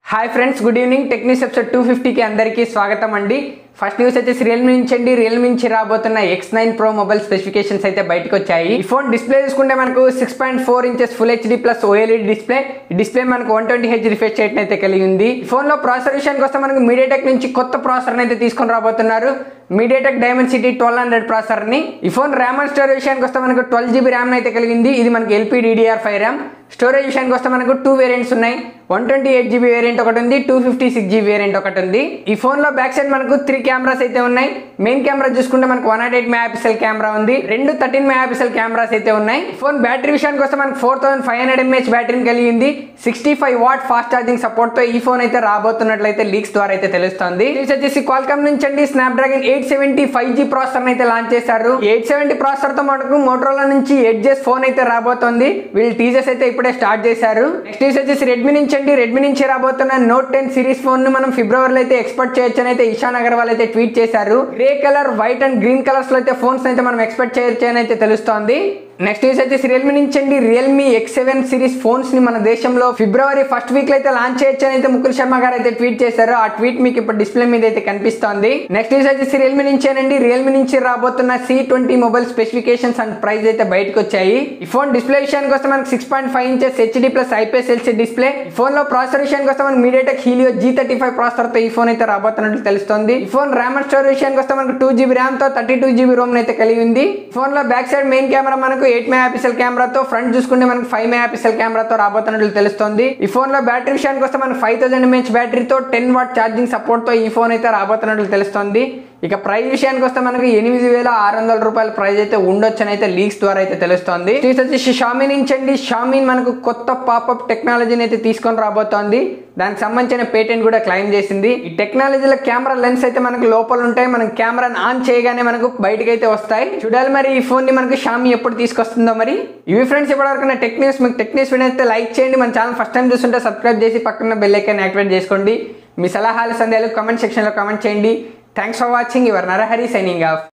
hi friends good evening techniques episode two ఫిఫ్టీకి అందరికీ స్వాగతం అండి ఫస్ట్ న్యూస్ వచ్చేసి రియల్మీ నుంచి అండి రియల్మీ నుంచి రాబోతున్న X nine pro mobile specifications అయితే బయటకు వచ్చాయి ఈ ఫోన్ డిస్ప్లే చూసుకుంటే మనకు six point four inches full HD plus OLED display ఈ డిస్ప్లే మనకు one twenty H refresh rate అయితే కలిగి ఉంది ఈ ఫోన్ లో ప్రాసెసర్ విషయానికి వస్తే మనకు మీడియాటెక్ నుంచి కొత్త ప్రాసెసర్ అయితే తీసుకొని రాబోతున్నారు MediaTek Dimensity twelve hundred processor ని ఈ ఫోన్ ర్యామ్ అండ్ స్టోరేజ్ విషయానికి వస్తే మనకు ట్వెల్వ్ జీబీ ర్యామ్ అయితే కలిగింది ఇది మనకి LP DDR five RAM storage విషయానికి వస్తే మనకు టూ వేరియంట్స్ ఉన్నాయి one twenty eight GB variant ఒకటి ఉంది two fifty six GB variant ఒకటి ఉంది ఈ ఫోన్ లో బ్యాక్ సైడ్ మనకు త్రీ కెమెరాస్ అయితే ఉన్నాయి మెయిన్ కెమెరా చూసుకుంటే మనకు one nought eight megapixel camera ఉంది రెండు థర్టీన్ మెగా పిక్సెల్ కెమెరాస్ అయితే ఉన్నాయి ఫోన్ బ్యాటరీ విషయానికి వస్తే మనకు four thousand five hundred mAh బ్యాటరీని కలిగింది sixty five watt fast charging support తో ఈ ఫోన్ అయితే రాబోతున్నట్లయితే లీక్స్ ద్వారా అయితే తెలుస్తుంది ఇది వచ్చేసి క్వాల్కమ్ నుంచి అండి Snapdragon eight seventy five G processor అయితే లాంచ్ చేశారు ఎయిట్ సెవెంటీ ప్రాసెసర్ తో మనకు మోటరోలా నుంచి ఎడ్జెస్ ఫోన్ అయితే రాబోతోంది వీళ్ళు టీజర్స్ అయితే ఇప్పుడే స్టార్ట్ చేశారు నెక్స్ట్ న్యూస్ వచ్చేసి రెడ్మీ నుంచి అండి రెడ్మీ నుంచి రాబోతున్న నోట్ టెన్ సిరీస్ ఫోన్ ను మనం ఫిబ్రవరిలో అయితే ఎక్స్పెక్ట్ చేయొచ్చు అని అయితే ఇషాన్ అగర్వాల్ అయితే ట్వీట్ చేశారు grey colour white and green colours లో అయితే ఫోన్స్ అయితే మనం ఎక్స్పెక్ట్ చేయొచ్చు అని అయితే తెలుస్తోంది నెక్స్ట్ న్యూస్ వచ్చేసి రియల్మీ నుంచి అండి Realme X seven series phones ని మన దేశంలో ఫిబ్రవరి ఫస్ట్ వీక్ లో అయితే లాంచ్ చేయొచ్చు అని అయితే ముకుల్ శర్మ గారు అయితే ట్వీట్ చేశారు ఆ ట్వీట్ మీకు ఇప్పుడు డిస్ప్లే మీద అయితే కనిపిస్తోంది నెక్స్ట్ న్యూస్ వచ్చేసి రియల్మీ నుంచేనండి రియల్మీ నుంచి రాబోతున్న C twenty mobile specifications and price అయితే బయటకు వచ్చాయి ఈ ఫోన్ డిస్ప్లే విషయానికి వస్తే మనకి six point five inches HD plus IPS LC display ఈ ఫోన్ లో ప్రాసెసర్ విషయానికి వస్తే మనకి MediaTek Helio G thirty five processor తో ఈ ఫోన్ అయితే రాబోతున్నట్లు తెలుస్తుంది ఈ ఫోన్ ర్యామ్ అండ్ స్టోరేజ్ విషయానికి వస్తే మనకు టూ జీబీ ర్యామ్ తో థర్టీ టూ జీబీ రోమ్ అయితే కలిగి ఉంది ఫోన్ లో బ్యాక్ సైడ్ మెయిన్ కెమెరా మనకు ఎయిట్ మెగా పిక్సెల్ కెమెరాతో ఫ్రంట్ చూసుకుంటే మనకు ఫైవ్ మెగా పిక్సెల్ కెమెరాతో రాబోతున్నట్లు తెలుస్తుంది ఈ ఫోన్ లో బ్యాటరీ విషయానికి వస్తే మనకు ఫైవ్ థౌసండ్ ఎంహెచ్ బ్యాటరీతో టెన్ వాట్ ఛార్జింగ్ సపోర్ట్ తో ఈ ఫోన్ అయితే రాబోతున్నట్లు తెలుస్తుంది ఇక ప్రైస్ విషయానికి వస్తే మనకు ఎనిమిది వేల ఆరు వందల రూపాయల ప్రైస్ అయితే ఉండొచ్చు అని అయితే లీక్స్ ద్వారా అయితే తెలుస్తుంది నెక్స్ట్ వచ్చేసి షామీ నుంచి అండి షామీ మనకు కొత్త పాపప్ టెక్నాలజీని అయితే తీసుకొని రాబోతోంది దానికి సంబంధించిన పేటెంట్ కూడా క్లెయిమ్ చేసింది ఈ టెక్నాలజీలో కెమెరా లెన్స్ అయితే మనకు లోపల ఉంటాయి మనం కెమెరాని ఆన్ చేయగానే మనకు బయటకు అయితే వస్తాయి చూడాలి మరి ఈ ఫోన్ ని మనకు షామీ ఎప్పుడు తీసుకొస్తుందో మరి ఇవి ఫ్రెండ్స్ ఇప్పటివరకు నా టెక్ న్యూస్ మీకు టెక్ న్యూస్ వీడియో అయితే లైక్ చేయండి మన ఛానల్ ఫస్ట్ టైం చూస్తుంటే సబ్స్క్రైబ్ చేసి పక్కన బెల్ ఐకాన్ యాక్టివేట్ చేసుకోండి మీ సలహాలు సందేహాలు కామెంట్ సెక్షన్లో కామెంట్ చేయండి thanks for watching your Narahari signing of